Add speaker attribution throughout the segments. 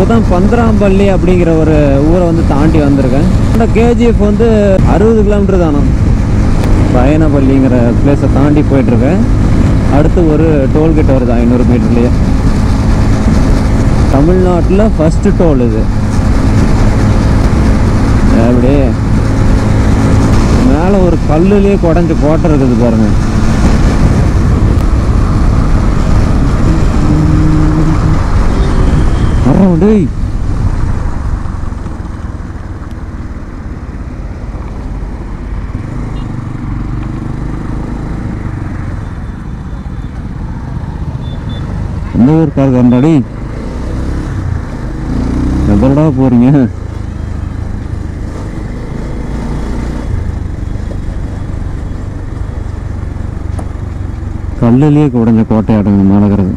Speaker 1: தான் பந்தராம்பள்ளி அப்படிங்கிற ஒரு ஊரை வந்து தாண்டி வந்திருக்கேன் இந்த கேஜிஎஃப் வந்து அறுபது கிலோமீட்டர் தானோ பயணப்பள்ளிங்கிற பிளேஸை தாண்டி போயிட்டுருக்கேன் அடுத்து ஒரு டோல்கேட் வருது ஐநூறு மீட்டர்லேயே தமிழ்நாட்டில் ஃபஸ்ட்டு டோல் இது அப்படியே மேலே ஒரு கல்லுலேயே குடஞ்சி கோட்டை இருக்குது பாருங்க வர்றோம் டேய் எந்த ஊருக்காக கண்டாடி எதடா போறீங்க கல்லுலேயே உடஞ்ச கோட்டை அடங்கு மேலகிறது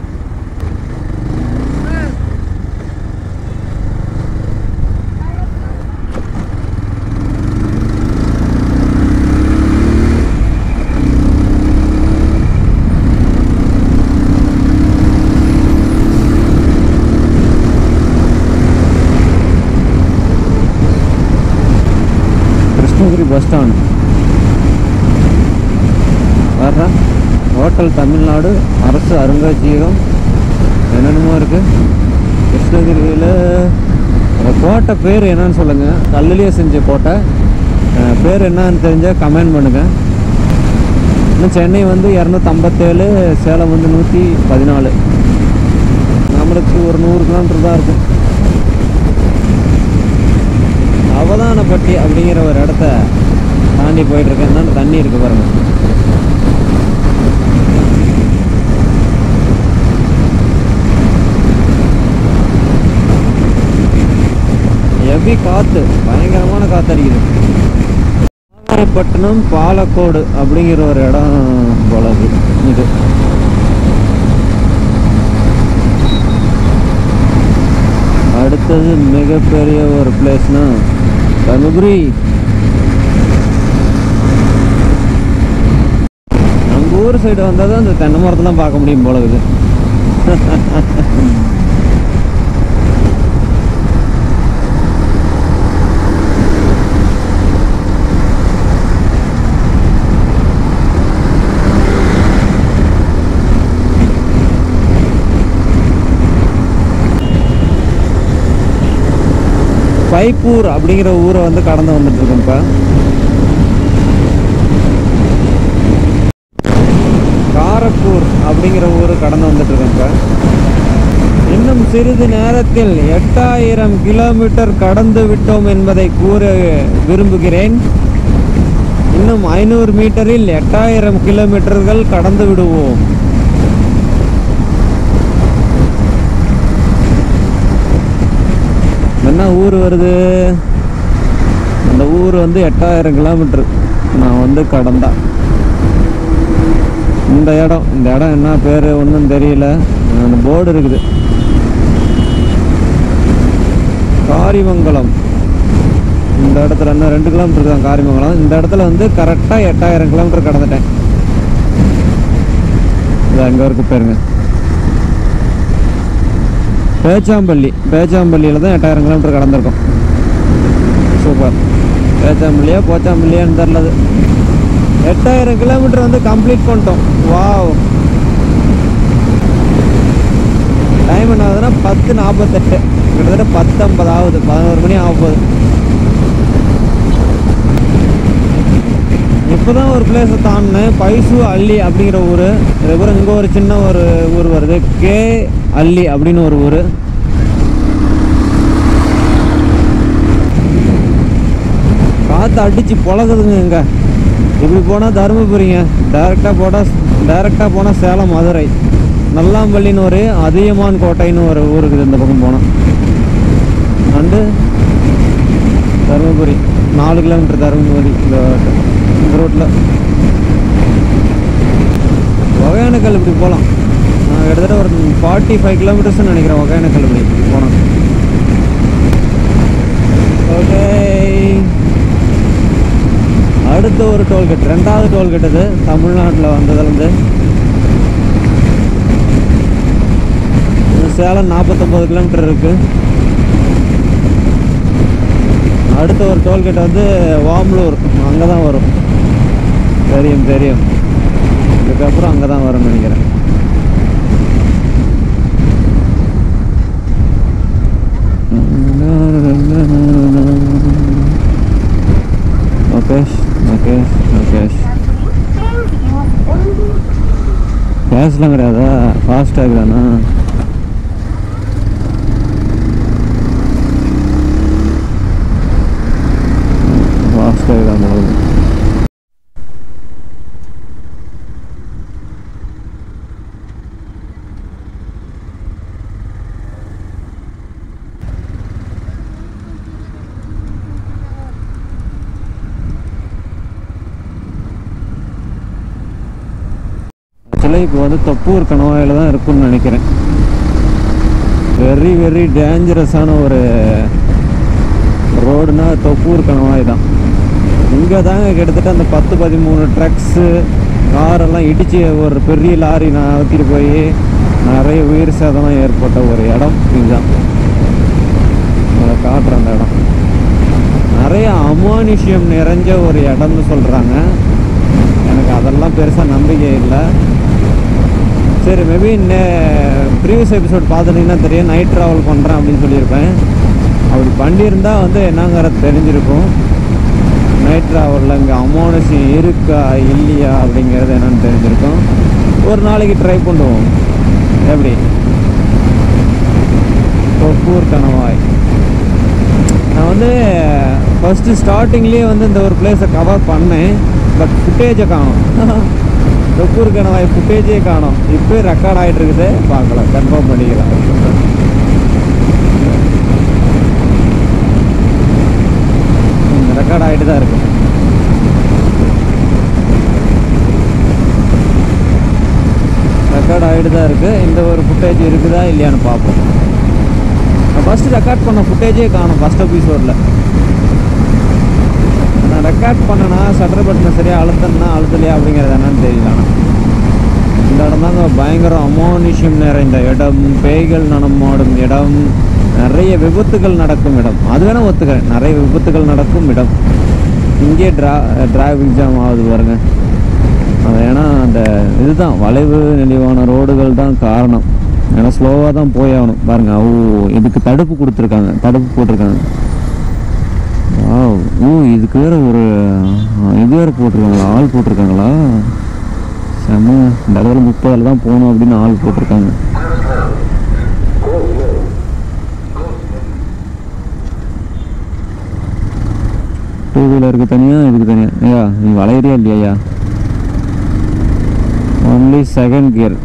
Speaker 1: கிருஷ்ணகிரி பஸ் ஸ்டாண்ட் வர்றேன் ஹோட்டல் தமிழ்நாடு அரசு அருங்காட்சியகம் என்னென்னமோ இருக்கு கிருஷ்ணகிரியில் அந்த கோட்டை பேர் என்னன்னு சொல்லுங்கள் கல்லுலேயே செஞ்ச கோட்டை அஹ் பேர் என்னன்னு தெரிஞ்சால் கமெண்ட் பண்ணுங்கள் இன்னும் சென்னை வந்து இரநூத்தம்பத்தேழு சேலம் வந்து நூற்றி பதினாலு நம்மளுக்கு ஒரு நூறு கிலோமீட்டர் தான் இருக்கும் அவதானப்பட்டி அப்படிங்கிற ஒரு இடத்த தாண்டி போயிட்டு இருக்கேன் என்னன்னு தண்ணி இருக்கு பாருங்க எவி காத்து பயங்கரமான காத்து அடிக்குது நாகப்பட்டினம் பாலக்கோடு அப்படிங்கிற ஒரு இடம் போல இருக்கு இது அடுத்தது மிகப்பெரிய ஒரு பிளேஸ்னா தர்மபுரி நம்ம ஊர் சைடு வந்தால் தான் இந்த தென்னை மரத்தெல்லாம் பார்க்க முடியும் போல இருக்குது பைப்பூர் அப்படிங்கிற ஊரை வந்து கடந்து வந்துட்டு இருக்கோம் இப்போ காரப்பூர் அப்படிங்கிற ஊர் கடந்து வந்துட்டு இருக்கோம் இப்போ இன்னும் சிறிது நேரத்தில் எட்டாயிரம் கிலோமீட்டர் கடந்து விட்டோம் என்பதை கூற விரும்புகிறேன் இன்னும் ஐநூறு மீட்டரில் எட்டாயிரம் கிலோமீட்டர்கள் கடந்து விடுவோம் என்ன ஊர் வருது அந்த ஊர் வந்து எட்டாயிரம் கிலோமீட்டர் நான் வந்து கடந்தா இந்த இடம் இந்த இடம் என்ன பேர் ஒன்றும் தெரியல அந்த போர்டு இருக்குது காரிமங்கலம் இந்த இடத்துல இன்னும் ரெண்டு கிலோமீட்டர் தான் காரிமங்கலம் இந்த இடத்துல வந்து கரெக்டாக எட்டாயிரம் கிலோமீட்டர் கடந்துட்டேன் இது அங்கே இருக்கு பேருங்க பேச்சாம்பள்ளி பேச்சாம்பள்ளியில் தான் எட்டாயிரம் கிலோமீட்டர் கடந்திருக்கோம் சூப்பர் பேச்சாம்பள்ளியா போச்சாம்பள்ளியான்னு தெரிலது எட்டாயிரம் கிலோமீட்டர் வந்து கம்ப்ளீட் பண்ணிட்டோம் வாவ் டைம் என்ன ஆகுதுன்னா பத்து நாற்பத்தெட்டு கிட்டத்தட்ட பத்து ஐம்பது ஆகுது பதினோரு மணி ஆக போகுது இப்போதான் ஒரு பிளேஸை தாண்டினேன் பைசு அள்ளி அப்படிங்கிற ஊர் அதுக்கப்புறம் இங்கே ஒரு சின்ன ஒரு ஊர் வருது கே அள்ளி அப்படின்னு ஒரு ஊர் காற்று அடிச்சு பொழகுதுங்க இங்கே இப்படி போனால் தருமபுரிங்க டைரெக்டாக போனால் டைரெக்டாக போனால் சேலம் மதுரை நல்லாம்பள்ளின்னு ஒரு அதியமான் கோட்டைன்னு ஒரு ஊர் இருக்குது இந்த பக்கம் போனால் அண்டு தருமபுரி நாலு கிலோமீட்டர் தருமபுரி இந்த இந்த ரோட்டில் ஒகேனக்கல் இப்படி போகலாம் நான் கிட்டத்தட்ட ஒரு ஃபார்ட்டி ஃபைவ் கிலோமீட்டர்ஸ்னு நினைக்கிறேன் ஒகேனக்கல் இப்படி போனோம் ஓகே அடுத்த ஒரு டோல்கேட் ரெண்டாவது டோல்கேட் இது தமிழ்நாட்டில் வந்ததுலேருந்து சேலம் நாற்பத்தொம்போது கிலோமீட்டர் இருக்குது அடுத்த ஒரு டோல்கேட் வந்து வாம்லூர் அங்கே தான் வரும் தெரியும் தெரியும் இதுக்கப்புறம் அங்கே தான் வரும்னு நினைக்கிறேன் முகேஷ் முகேஷ் முகேஷ் கேஷ்லாம் கிடையாதா ஃபாஸ்டாக் தானா ஃபாஸ்டாக் தான் போகுது ஆக்சுவலாக இப்போ வந்து தொப்பூர் கணவாயில் தான் இருக்கும்னு நினைக்கிறேன் வெரி வெரி டேஞ்சரஸான ஒரு ரோடுனா தொப்பூர் கணவாய் தான் இங்கே தாங்க கிட்டத்தட்ட அந்த பத்து பதிமூணு ட்ரக்ஸு காரெல்லாம் இடித்து ஒரு பெரிய லாரி நகர்த்திட்டு போய் நிறைய உயிர் சேதம் ஏற்பட்ட ஒரு இடம் இதுதான் அதை காட்டுற அந்த இடம் நிறைய அமானுஷ்யம் நிறைஞ்ச ஒரு இடம்னு சொல்கிறாங்க எனக்கு அதெல்லாம் பெருசாக நம்பிக்கை இல்லை சரி மேபி ப்ரீவியஸ் எபிசோட் பார்த்துட்டிங்கன்னா தெரியும் நைட் ட்ராவல் பண்ணுறேன் அப்படின்னு சொல்லியிருப்பேன் அப்படி பண்ணியிருந்தா வந்து என்னங்கிறது தெரிஞ்சிருக்கும் நைட் ட்ராவலில் இங்கே அமானுஷம் இருக்கா இல்லையா அப்படிங்கிறது என்னன்னு தெரிஞ்சிருக்கும் ஒரு நாளைக்கு ட்ரை பண்ணுவோம் எப்படி தொப்பூர் கணவாய் நான் வந்து ஃபஸ்ட்டு ஸ்டார்டிங்லேயே வந்து இந்த ஒரு பிளேஸை கவர் பண்ணேன் பட் ஃபுட்டேஜை காணும் தொப்பூர் கணவாய் ஃபுட்டேஜே காணும் இப்போ ரெக்கார்ட் ஆகிட்டு இருக்குது பார்க்கலாம் கன்ஃபார்ம் பண்ணிக்கலாம் ரெக்கார்ட் ஆகிட்டு தான் இருக்கு ரெக்கார்ட் ஆகிட்டு தான் இருக்குது இந்த ஒரு ஃபுட்டேஜ் இருக்குதா இல்லையான்னு பார்ப்போம் நான் ஃபஸ்ட்டு ரெக்கார்ட் பண்ண ஃபுட்டேஜே காணும் ஃபஸ்ட் எபிசோடில் நான் ரெக்கார்ட் பண்ணனா சட்டர் பட்டனை சரியாக அழுத்தனா அழுத்தலையா அப்படிங்கிறது என்னன்னு தெரியல ஆனால் இந்த இடம் தாங்க பயங்கரம் அமோனிஷியம் நிறைந்த இடம் பேய்கள் நடமாடும் இடம் நிறைய விபத்துகள் நடக்கும் இடம் அது வேணால் ஒத்துக்கிறேன் நிறைய விபத்துகள் நடக்கும் இடம் இங்கே ட்ரா டிராஃபிக் ஜாம் ஆகுது பாருங்க அது ஏன்னா அந்த இதுதான் வளைவு நெளிவான ரோடுகள் தான் காரணம் ஏன்னா ஸ்லோவாக தான் போய் ஆகணும் பாருங்க ஓ இதுக்கு தடுப்பு கொடுத்துருக்காங்க தடுப்பு போட்டிருக்காங்க வாவ் ஓ இதுக்கு வேற ஒரு அஹ், இது வேற போட்டிருக்காங்களா ஆள் போட்டிருக்காங்களா செம்ம இந்த இடத்துல முப்பதில் தான் போகணும் அப்படின்னு ஆள் போட்டிருக்காங்க டூ வீலருக்கு தனியாக இதுக்கு தனியாக ஐயா நீ வளையறியா இல்லையா ஒன்லி செகண்ட் கியர்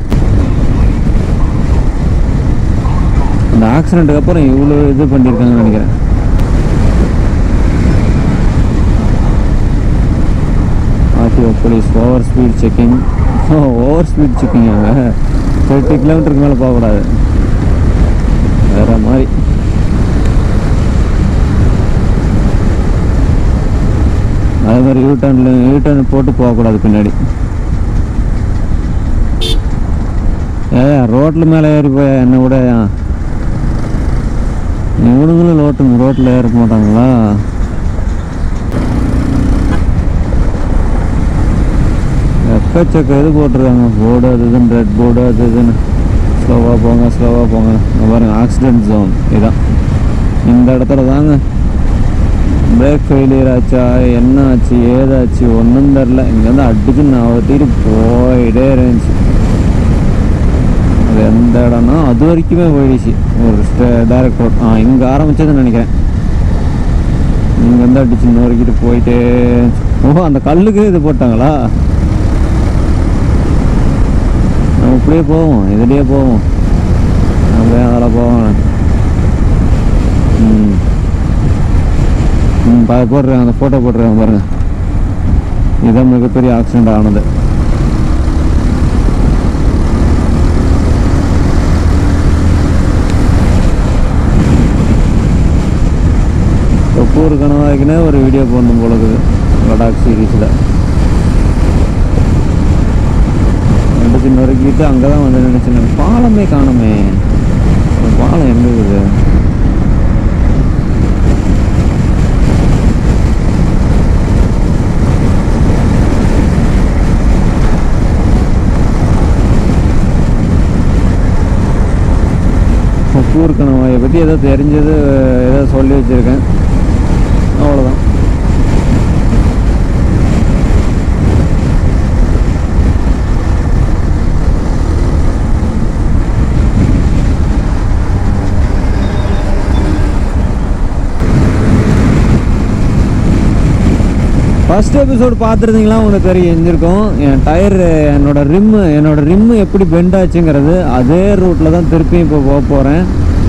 Speaker 1: இந்த ஆக்சிடென்ட்டுக்கு அப்புறம் இவ்வளோ இது பண்ணியிருக்காங்கன்னு நினைக்கிறேன் RTO police over speed checking over speed checking அங்கே தேர்ட்டி கிலோமீட்டருக்கு மேலே போகக்கூடாது வேற மாதிரி அதே மாதிரி யூ டர்னில் யூ டர்ன் போட்டு போகக்கூடாது பின்னாடி ஏ ரோட்டில் மேலே ஏறி போய் என்னை விட இவனுங்களும் ரோட்டு ரோட்டில் ஏற மாட்டாங்களா எக்கச்சக்க இது போட்டிருக்காங்க போர்டு அது இதுன்னு ரெட் போர்டு அது இதுன்னு ஸ்லோவாக போங்க ஸ்லோவாக போங்க இங்க பாருங்க ஆக்சிடென்ட் ஜோன் இதான் இந்த இடத்துல தாங்க பிரேக் ஃபெயிலியர் ஆச்சா என்ன ஆச்சு ஏதாச்சு ஒன்றும் தெரில இங்கேருந்து அடிச்சு நவத்திட்டு போயிட்டே இருந்துச்சு அது எந்த இடம்னா அது வரைக்குமே போயிடுச்சு ஒரு டைரக்ட் ரோட் ஆ இங்கே ஆரம்பிச்சதுன்னு நினைக்கிறேன் இங்கேருந்து அடிச்சு நொறுக்கிட்டு போயிட்டே இருந்துச்சு. ஓஹோ அந்த கல்லுக்கு இது போட்டாங்களா நம்ம இப்படியே போவோம் இதுலேயே போவோம் அப்படியே அதில் போவோம் ம் ம் பா போடுறேன் அந்த ஃபோட்டோ போடுறேன் பாருங்க இதுதான் மிகப்பெரிய ஆக்சிடென்ட் ஆனது ஒவ்வொரு கனவாக்கினே ஒரு வீடியோ போடணும் போல இருக்குது லடாக் சீரீஸில் எடுத்து நொறுக்கிட்டு அங்கே தான் வந்து நினச்சினேன் பாலமே காணுமே பாலம் எங்க இருக்குது ஒப்பூர் கணவாயை பற்றி ஏதோ தெரிஞ்சது ஏதோ சொல்லி வச்சுருக்கேன் அவ்வளோதான் ஃபர்ஸ்ட் எபிசோடு பார்த்துருந்தீங்களா உங்களுக்கு தெரியும் இருந்திருக்கும் என் டயர் என்னோட ரிம்மு என்னோட ரிம்மு எப்படி பெண்ட் ஆச்சுங்கிறது அதே ரூட்டில் தான் திருப்பியும் இப்போ போக போகிறேன்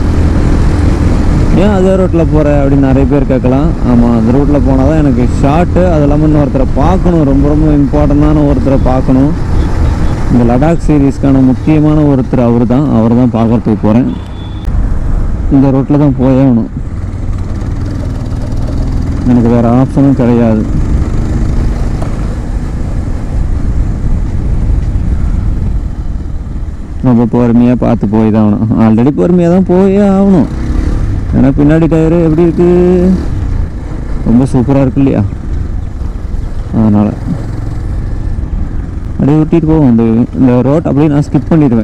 Speaker 1: ஏன் அதே ரூட்டில் போகிற அப்படின்னு நிறைய பேர் கேட்கலாம் ஆமாம் அந்த ரூட்டில் போனால் தான் எனக்கு ஷார்ட்டு அது இல்லாமல் இன்னொருத்தரை பார்க்கணும் ரொம்ப ரொம்ப இம்பார்ட்டண்டான ஒருத்தரை பார்க்கணும் இந்த லடாக் சீரீஸ்க்கான முக்கியமான ஒருத்தர் அவர் தான் அவர் தான் பார்க்குறதுக்கு போகிறேன் இந்த ரூட்டில் தான் போயே ஆகணும் எனக்கு வேறு ஆப்ஷனும் கிடையாது ரொம்ப பொறுமையாக பார்த்து போய் தான் ஆகணும் ஆல்ரெடி பொறுமையாக தான் போயே ஆகணும் ஏன்னா பின்னாடி டயரு எப்படி இருக்கு ரொம்ப சூப்பராக இருக்கு இல்லையா அதனால் அப்படியே விட்டிட்டு போவோம் இந்த இந்த ரோட் அப்படியே நான் ஸ்கிப் பண்ணிடுவேன்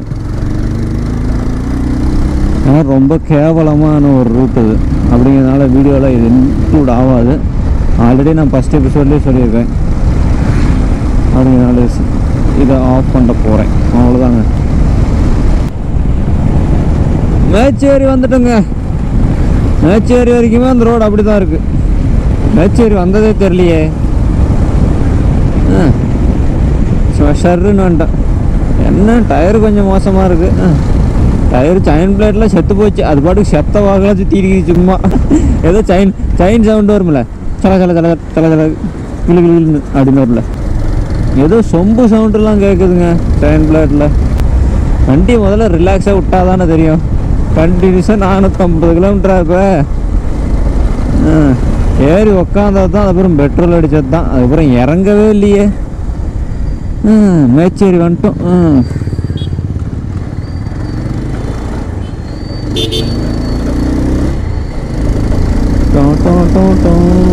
Speaker 1: ஏன்னா ரொம்ப கேவலமான ஒரு ரூட் இது அப்படிங்கிறதுனால வீடியோவில் இது இன்க்ளூட் ஆகாது ஆல்ரெடி நான் ஃபஸ்ட் எபிசோட்லேயே சொல்லியிருக்கேன் அப்படிங்கிறனால இதை ஆஃப் பண்ண போகிறேன் அவ்வளோதாங்க மேச்சேரி வந்துட்டோங்க மேச்சேரி வரைக்குமே அந்த ரோடு அப்படி தான் இருக்குது மேச்சேரி வந்ததே தெரியலையே ஆ சும்மா ஷர்ருன்னு வந்துட்டேன் என்ன டயர் கொஞ்சம் மோசமாக இருக்குது டயர் செயின் பிளேட்லாம் செத்து போச்சு அது பாட்டுக்கு செத்த வாகலாம் சுற்றிருக்கு சும்மா ஏதோ செயின் செயின் சவுண்டு வரும்ல சல சல சல சல சல கிளு கிளுன்னு அப்படின்னு வரும்ல ஏதோ சொம்பு சவுண்டுலாம் கேட்குதுங்க செயின் பிளேட்டில் வண்டி முதல்ல ரிலாக்ஸாக விட்டா தானே தெரியும் கண்டினியூஸாக நானூற்றம்பது கிலோமீட்டரா இப்போ ஏறி உக்காந்தது தான் அதுக்கப்புறம் பெட்ரோல் அடித்தது தான் அதுக்கப்புறம் இறங்கவே இல்லையே ஆ, மேச்சேரி வந்துட்டோம் ஆ. டோ, டோ, டோ, டோ.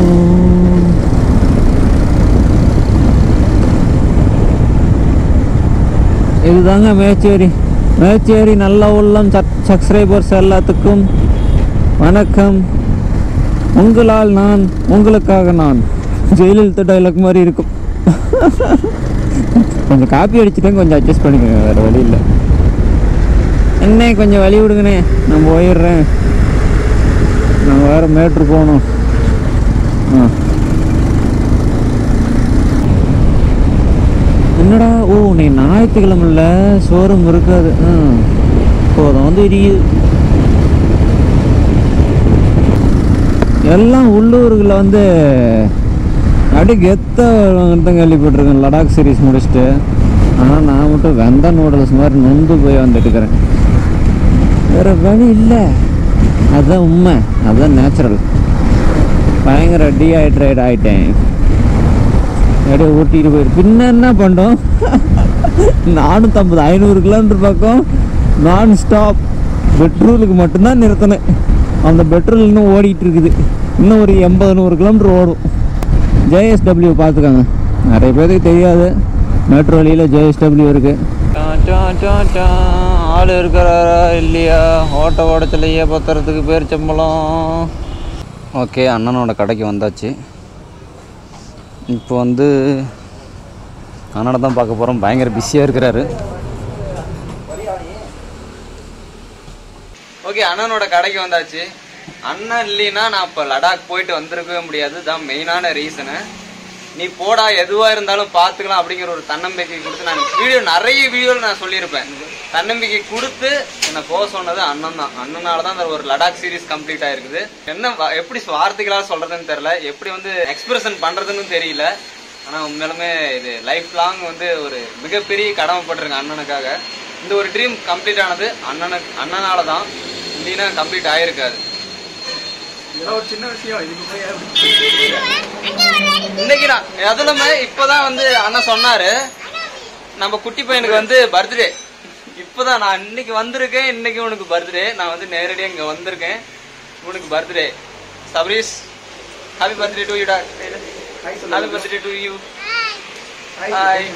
Speaker 1: இதுதாங்க மேச்சேரி மேச்சேரி நல்ல உள்ளம் சப்ஸ்கிரைபர்ஸ் எல்லாத்துக்கும் வணக்கம் உங்களால் நான் உங்களுக்காக நான் ஜெயலலிதா டைலாக் மாதிரி இருக்கும் கொஞ்சம் காப்பி அடிச்சுட்டேன் கொஞ்சம் அட்ஜஸ்ட் பண்ணிக்கோங்க வேறு வழி இல்லை என்ன கொஞ்சம் வழி விடுங்கண்ணே நான் போயிடுறேன் நான் வேறு மேட்ரு போகணும் ஆ என்னடா ஓ நீ ஞாயிற்றுக்கிழமைல சோறும் இருக்காது ம் போதும் வந்து எரியுது எல்லாம் உள்ளூர்களில் வந்து அப்படியே கெத்த தான் கேள்விப்பட்டிருக்கேன் லடாக் சீரீஸ் முடிச்சுட்டு ஆனால் நான் மட்டும் வெந்த நூடுல்ஸ் மாதிரி நொந்து போய் வந்துட்டுக்கிறேன் வேற வழி இல்லை அதுதான் உண்மை அதுதான் நேச்சுரல் பயங்கர டீஹைட்ரேட் ஆயிட்டேன் அப்படியே ஊட்டிட்டு போயிரு பின்ன என்ன பண்ணோம் நானூற்றம்பது ஐநூறு கிலோமீட்டர் பக்கம் நான் ஸ்டாப் பெட்ரோலுக்கு மட்டும்தான் நிறுத்தினேன் அந்த பெட்ரோல் இன்னும் ஓடிட்டு இருக்குது இன்னும் ஒரு எண்பது நூறு கிலோமீட்டர் ஓடும் ஜேஎஸ்டபிள்யூ பார்த்துக்கோங்க நிறைய பேருக்கு தெரியாது மெட்ரோ வழியில் ஜேஎஸ்டபிள்யூ இருக்குது ஆள் இருக்கிறாரா இல்லையா ஓட்ட ஓடச்சிலையே பத்திரத்துக்கு பேர் சம்பளம் ஓகே அண்ணனோட கடைக்கு வந்தாச்சு இப்போ வந்து அண்ணனை தான் பார்க்க போகிறோம் பயங்கர பிஸியாக இருக்கிறாரு
Speaker 2: ஓகே அண்ணனோட கடைக்கு வந்தாச்சு அண்ணன் இல்லைன்னா நான் இப்போ லடாக் போயிட்டு வந்திருக்கவே முடியாது தான் மெயினான ரீசனு நீ போடா எதுவாக இருந்தாலும் பார்த்துக்கலாம் அப்படிங்கிற ஒரு தன்னம்பிக்கை கொடுத்து நான் வீடியோ நிறைய வீடியோவில் நான் சொல்லியிருப்பேன் தன்னம்பிக்கை கொடுத்து என்னை போக சொன்னது அண்ணன் தான் அண்ணனால தான் அந்த ஒரு லடாக் சீரிஸ் கம்ப்ளீட் ஆயிருக்குது என்ன வ- எப்படி வார்த்தைகளாக சொல்கிறதுன்னு தெரில எப்படி வந்து எக்ஸ்பிரஷன் பண்ணுறதுன்னு தெரியல ஆனால் உண்மையிலுமே இது லைஃப் லாங் வந்து ஒரு மிகப்பெரிய கடமைப்பட்டிருக்கேன் அண்ணனுக்காக இந்த ஒரு ட்ரீம் கம்ப்ளீட் ஆனது அண்ணனுக்கு அண்ணனால தான் இல்லைன்னா கம்ப்ளீட் ஆயிருக்காது இன்னைக்கு நான் அது இல்லாம இப்பதான் வந்து அண்ணன் சொன்னாரு நம்ம குட்டி பையனுக்கு வந்து பர்த்டே இப்பதான் நான் இன்னைக்கு வந்திருக்கேன் இன்னைக்கு உனக்கு பர்த்டே நான் வந்து நேரடியா இங்க வந்திருக்கேன் உனக்கு birthday Sabarish happy birthday to you டா happy birthday to you hi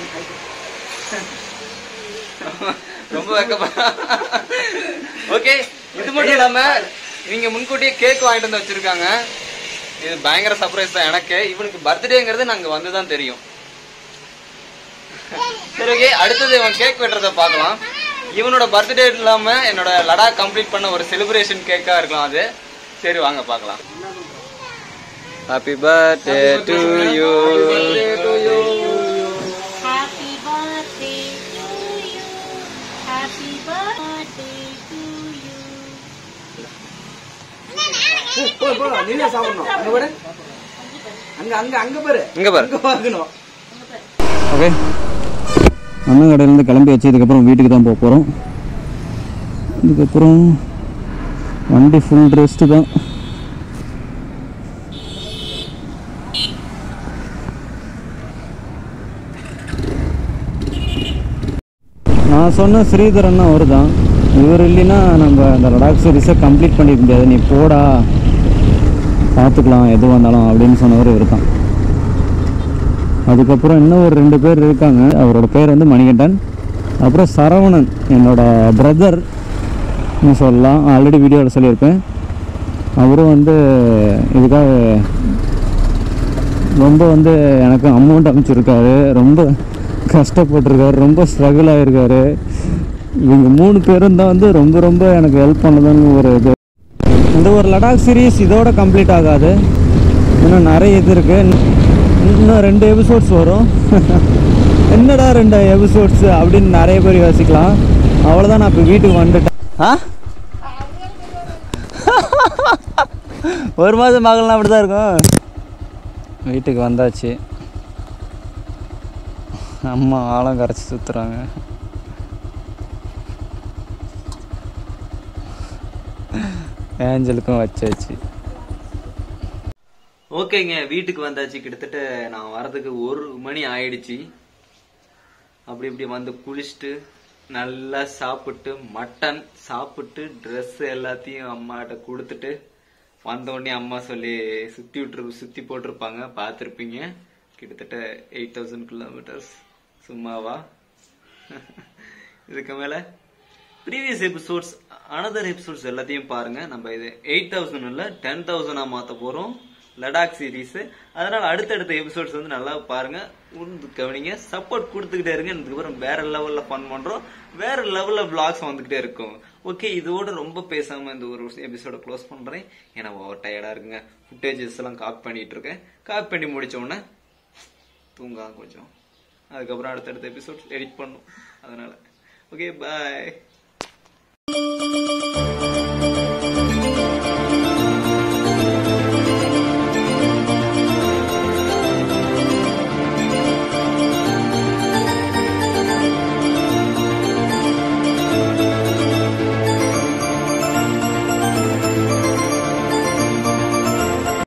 Speaker 2: ரொம்ப வெக்கப்பா ஓகே இது மட்டும் இல்லாம நீங்க முன்கூட்டியே கேக் வாங்கிட்டு வந்து வச்சிருக்காங்க இது பயங்கர சர்ப்ரைஸ் தான் எனக்கு இவனுக்கு பர்த்டேங்கிறது நாங்க வந்து தான் தெரியும் சரி ஓகே அடுத்தது இவன் கேக் வெட்டுறத பார்க்கலாம் இவனோட பர்த்டே இல்லாம என்னோட லடாக் கம்ப்ளீட் பண்ண ஒரு செலிப்ரேஷன் கேக்கா இருக்கலாம் அது சரி வாங்க பார்க்கலாம் happy birthday to you
Speaker 3: Happy birthday to you. Happy birthday to you.
Speaker 4: போ போ நீனே சாப்பிடணும் அங்க பாரு அங்க அங்க அங்க பாரு
Speaker 2: இங்க பாரு
Speaker 4: அங்க வாங்கணும்
Speaker 1: ஓகே அண்ணன் கடையிலேருந்து கிளம்பி வச்சு இதுக்கப்புறம் வீட்டுக்கு தான் போக போகிறோம் இதுக்கப்புறம் வண்டி ஃபுல் ரெஸ்ட்டு தான் நான் சொன்ன ஸ்ரீதரன் அவர் தான் இவர் இல்லைன்னா நம்ம அந்த லடாக் சீரிஸை கம்ப்ளீட் பண்ணிக்க முடியாது நீ போடா பார்த்துக்கலாம் எது வந்தாலும் அப்படின்னு சொன்னவர் இவர் தான் அதுக்கப்புறம் இன்னும் ஒரு ரெண்டு பேர் இருக்காங்க அவரோட பேர் வந்து மணிகண்டன் அப்புறம் சரவணன் என்னோட பிரதர் சொல்லலாம் ஆல்ரெடி வீடியோவில் சொல்லியிருப்பேன் அவரும் வந்து இதுக்காக ரொம்ப வந்து எனக்கு அமௌண்ட் அமைச்சிருக்காரு ரொம்ப கஷ்டப்பட்டிருக்காரு ரொம்ப ஸ்ட்ரகிள் ஆகிருக்காரு இவங்க மூணு பேரும் தான் வந்து ரொம்ப ரொம்ப எனக்கு ஹெல்ப் பண்ணதுன்னு ஒரு இது இந்த ஒரு லடாக் சீரீஸ் இதோட கம்ப்ளீட் ஆகாது இன்னும் நிறைய இது இருக்கு இன்னும் ரெண்டு எபிசோட்ஸ் வரும் என்னடா ரெண்டு எபிசோட்ஸ் அப்படின்னு நிறைய பேர் யோசிக்கலாம் அவ்வளோதான் நான் இப்போ வீட்டுக்கு வந்துட்டேன் ஆ ஒரு மாதம் பார்க்கலாம் அப்படி தான் இருக்கும் வீட்டுக்கு வந்தாச்சு அம்மா ஆழம் கரைச்சி சுற்றுறாங்க ஏஞ்சலுக்கும் வச்சாச்சு
Speaker 2: ஓகேங்க வீட்டுக்கு வந்தாச்சு கிட்டத்தட்ட நான் வரதுக்கு ஒரு மணி ஆயிடுச்சு அப்படி இப்படி வந்து குளிச்சுட்டு நல்லா சாப்பிட்டு மட்டன் சாப்பிட்டு Dress எல்லாத்தையும் அம்மாட்ட கொடுத்துட்டு வந்த உடனே அம்மா சொல்லி சுத்தி விட்டுரு சுத்தி போட்டிருப்பாங்க பார்த்துருப்பீங்க கிட்டத்தட்ட எயிட் தௌசண்ட் கிலோமீட்டர்ஸ் சும்மாவா இதுக்கு மேல ப்ரீவியஸ் எபிசோட்ஸ் அனதர் எபிசோட்ஸ் எல்லாத்தையும் பாருங்க நம்ம இது எயிட் தௌசண்ட் இல்ல டென் தௌசண்டா மாத்த போறோம் லடாக் சீரீஸ் அதனால அடுத்தடுத்த எபிசோட்ஸ் வந்து நல்லா பாருங்க உந்து கவனிங்க சப்போர்ட் கொடுத்துக்கிட்டே இருங்க இதுக்கப்புறம் வேற லெவல்ல ஃபன் பண்றோம் வேற லெவல்ல vlogs வந்துகிட்டே இருக்கும் ஓகே இதோட ரொம்ப பேசாம இந்த ஒரு எபிசோட க்ளோஸ் பண்றேன் ஏன்னா ஓவர் டயர்டா இருக்குங்க ஃபுட்டேஜஸ் எல்லாம் காப்பி பண்ணிட்டு இருக்கேன் காப்பி பண்ணி முடிச்ச உடனே தூங்கலாம் கொஞ்சம் அதுக்கப்புறம் அடுத்தடுத்த எபிசோட் எடிட் பண்ணும் அதனால ஓகே பாய்